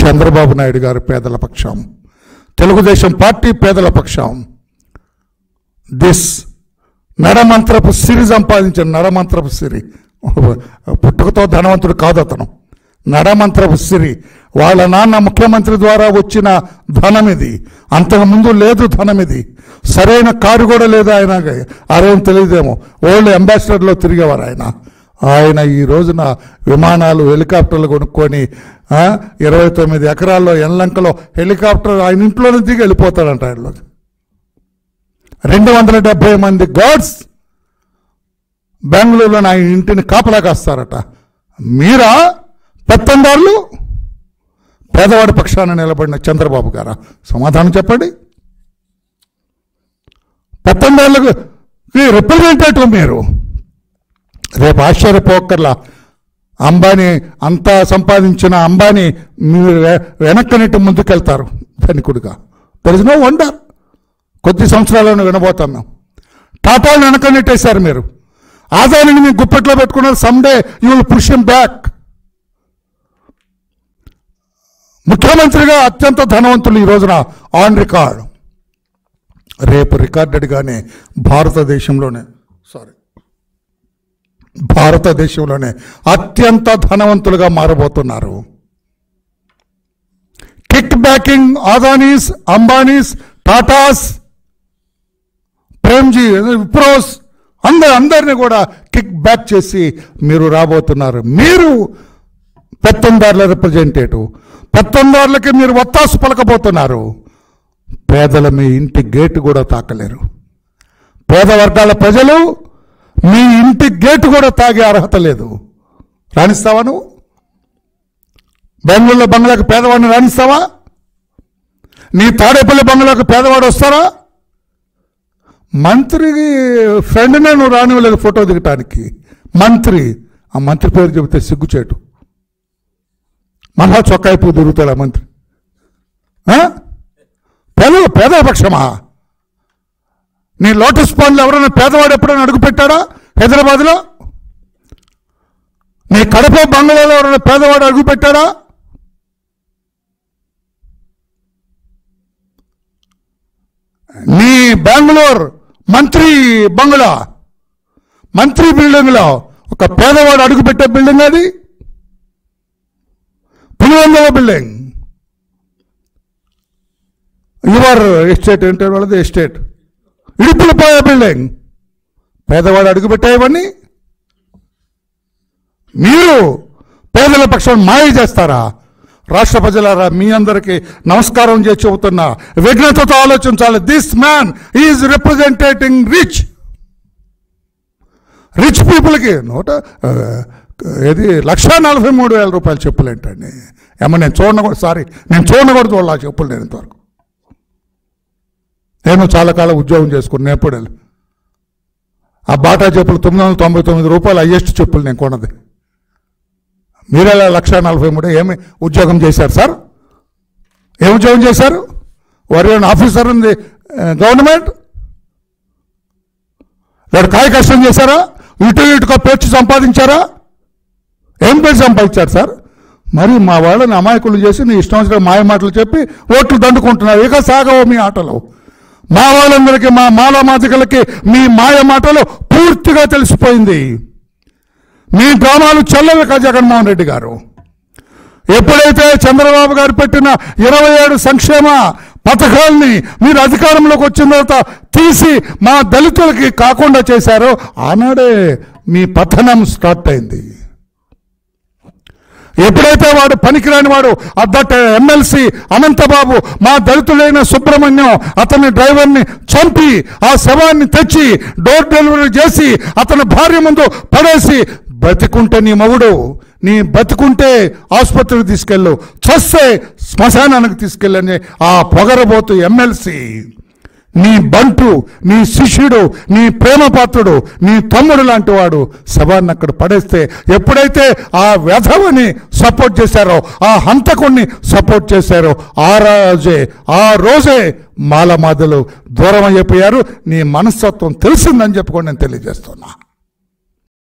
చంద్రబాబు నాయుడు గారు పేదల పక్షం తెలుగుదేశం పార్టీ పేదల పక్షం దిస్ నరమంత్రపు సిరి సంపాదించిన నరమంత్రపు సిరి పుట్టుకతో ధనవంతుడు కాదు అతను నరమంత్రపు సిరి వాళ్ళ నాన్న ముఖ్యమంత్రి ద్వారా వచ్చిన ధనం ఇది అంతకుముందు లేదు ధనం ఇది సరైన కారు కూడా లేదు ఆయన అరేం తెలియదేమో ఓల్డ్ అంబాసిడర్లో తిరిగేవారు ఆయన ఆయన ఈ రోజున విమానాలు హెలికాప్టర్లు కొనుక్కొని ఆ, ఇరవై తొమ్మిది ఎకరాల్లో ఎల్లంకలో హెలికాప్టర్ ఆయన ఇంట్లోనే దిగి వెళ్ళిపోతాడంట ఆయనలోకి రెండు వందల డెబ్బై మంది గాడ్స్ బెంగళూరులో నా ఇంటిని కాపలా కాస్తారట మీరా పెత్తందారులు పేదవాడి పక్షాన నిలబడిన చంద్రబాబు గారా సమాధానం చెప్పండి పెత్తందారులకు రిప్రజెంటేటివ్ మీరు రేపు ఆశ్చర్యపోకర్లా అంబానీ అంతా సంపాదించిన అంబానీ మీరు వె- వెనక్కి నెట్టి ముందుకెళ్తారు ధనికుడిగా దర్ ఇస్ నో వండర్ కొద్ది సంవత్సరాలను వినబోతున్నాం టాటాలు వెనక నెట్టేశారు మీరు ఆదాయాన్ని మీ గుప్పెట్లో పెట్టుకున్నారు someday you will push him back ముఖ్యమంత్రిగా అత్యంత ధనవంతులు ఈ రోజున ఆన్ రికార్డ్ రేపు రికార్డెడ్గానే భారతదేశంలోనే సారీ భారతదేశంలోనే అత్యంత ధనవంతులుగా మారబోతున్నారు కిక్ బ్యాకింగ్ అదానీస్ అంబానీస్ టాటాస్ ప్రేమ్జీ విప్రోస్ అందరు అందరిని కూడా కిక్ బ్యాక్ చేసి మీరు రాబోతున్నారు మీరు పెత్తందారుల రిప్రజెంటేటివ్ పెత్తందారులకి మీరు ఒత్తాసు పలకబోతున్నారు పేదల మీ ఇంటి గేటు కూడా తాకలేరు పేద వర్గాల ప్రజలు మీ ఇంటి గేటు కూడా తాగే అర్హత లేదు రాణిస్తావా నువ్వు బెంగళూరులో బంగ్లాకి పేదవాడిని రాణిస్తావా నీ తాడేపల్లి బంగ్లాకు పేదవాడు వస్తారా మంత్రి ఫ్రెండ్నే నువ్వు రానివ్వలేదు ఫోటో దిగటానికి మంత్రి ఆ మంత్రి పేరు చెబితే సిగ్గుచేటు మళ్ళా చొక్కాయిపు దొరుకుతాడు ఆ మంత్రి ఆ? పేద పేదల పక్షమా నీ లోటస్ పాండ్లు ఎవరైనా పేదవాడు ఎప్పుడైనా అడుగు పెట్టాడా హైదరాబాద్లో నీ కడప బంగ్లాలో ఎవరైనా పేదవాడు అడుగు పెట్టాడా నీ బెంగళూరు మంత్రి బంగ్లా మంత్రి బిల్డింగ్లో ఒక పేదవాడు అడుగుపెట్టే బిల్డింగ్ అది పులివెందుల బిల్డింగ్ యువర్ ఎస్టేట్ ఏంటో వాళ్ళది ఎస్టేట్ ఇడుపులపాయ బిల్డింగ్ పేదవాడు అడుగుపెట్టాయవన్నీ మీరు పేదల పక్షం మాయ చేస్తారా రాష్ట్ర ప్రజలారా మీ అందరికీ నమస్కారం చేసి చెబుతున్నా విఘ్నతతో ఆలోచించాలి this man is representing rich rich పీపుల్కి నూట ఆ, ఏది లక్ష నలభై మూడు వేల రూపాయలు చెప్పులు ఏంటండి ఏమో నేను చూడకూడదు సారీ నేను చూడకూడదు చూడాలి ఆ చెప్పులు నేను ఇంతవరకు నేను చాలా కాలం ఉద్యోగం చేసుకున్నాను ఎప్పుడు ఆ బాటా చెప్పులు తొమ్మిది వందల తొంభై తొమ్మిది రూపాయలు హయ్యెస్ట్ చెప్పులు నేను కొన్నది మీరెలా లక్ష నలభై మూడు ఏమి ఉద్యోగం చేశారు సార్ ఏం ఉద్యోగం చేశారు వారు ఏమైనా ఆఫీసర్ ఉంది గవర్నమెంట్ లేదా కాయ కష్టం చేశారా ఇటు ఇటుగా పేర్చి సంపాదించారా ఏం పేరు సంపాదించారు సార్ మరి మా వాళ్ళని అమాయకులు చేసి నీ ఇష్టం వచ్చిన మాయ మాటలు చెప్పి ఓట్లు దండుకుంటున్నారు ఇక సాగవు మీ ఆటలు మా వాళ్ళందరికీ మా మాల మాదికలకి మీ మాయ మాటలు పూర్తిగా తెలిసిపోయింది మీ డ్రామాలు చెల్లవిక జగన్మోహన్ రెడ్డి గారు ఎప్పుడైతే చంద్రబాబు గారు పెట్టిన ఇరవై ఏడు సంక్షేమ పథకాల్ని మీరు అధికారంలోకి వచ్చిన తర్వాత తీసి మా దళితులకి కాకుండా చేశారో ఆనాడే మీ పతనం స్టార్ట్ అయింది ఎప్పుడైతే వాడు పనికిరాని వాడు అద్దట ఎమ్మెల్సీ అనంతబాబు మా దళితుడైన సుబ్రహ్మణ్యం అతని డ్రైవర్ని చంపి ఆ శవాన్ని తెచ్చి డోర్ డెలివరీ చేసి అతని భార్య ముందు పడేసి బతికుంటే నీ మగుడు నీ బతికుంటే ఆసుపత్రికి తీసుకెళ్ళు చస్తే శ్మశానానికి తీసుకెళ్ళని ఆ పొగరబోతు ఎమ్మెల్సీ నీ బంటు నీ శిష్యుడు నీ ప్రేమపాత్రుడు నీ తమ్ముడు లాంటి వాడు శవాన్ని అక్కడ పడేస్తే ఎప్పుడైతే ఆ వ్యధవని సపోర్ట్ చేశారో ఆ హంతకుణ్ణి సపోర్ట్ చేశారో ఆ రోజే ఆ రోజే మాలమాదలు దూరం అయిపోయారు నీ మనస్తత్వం తెలిసిందని చెప్పుకొని నేను తెలియజేస్తున్నా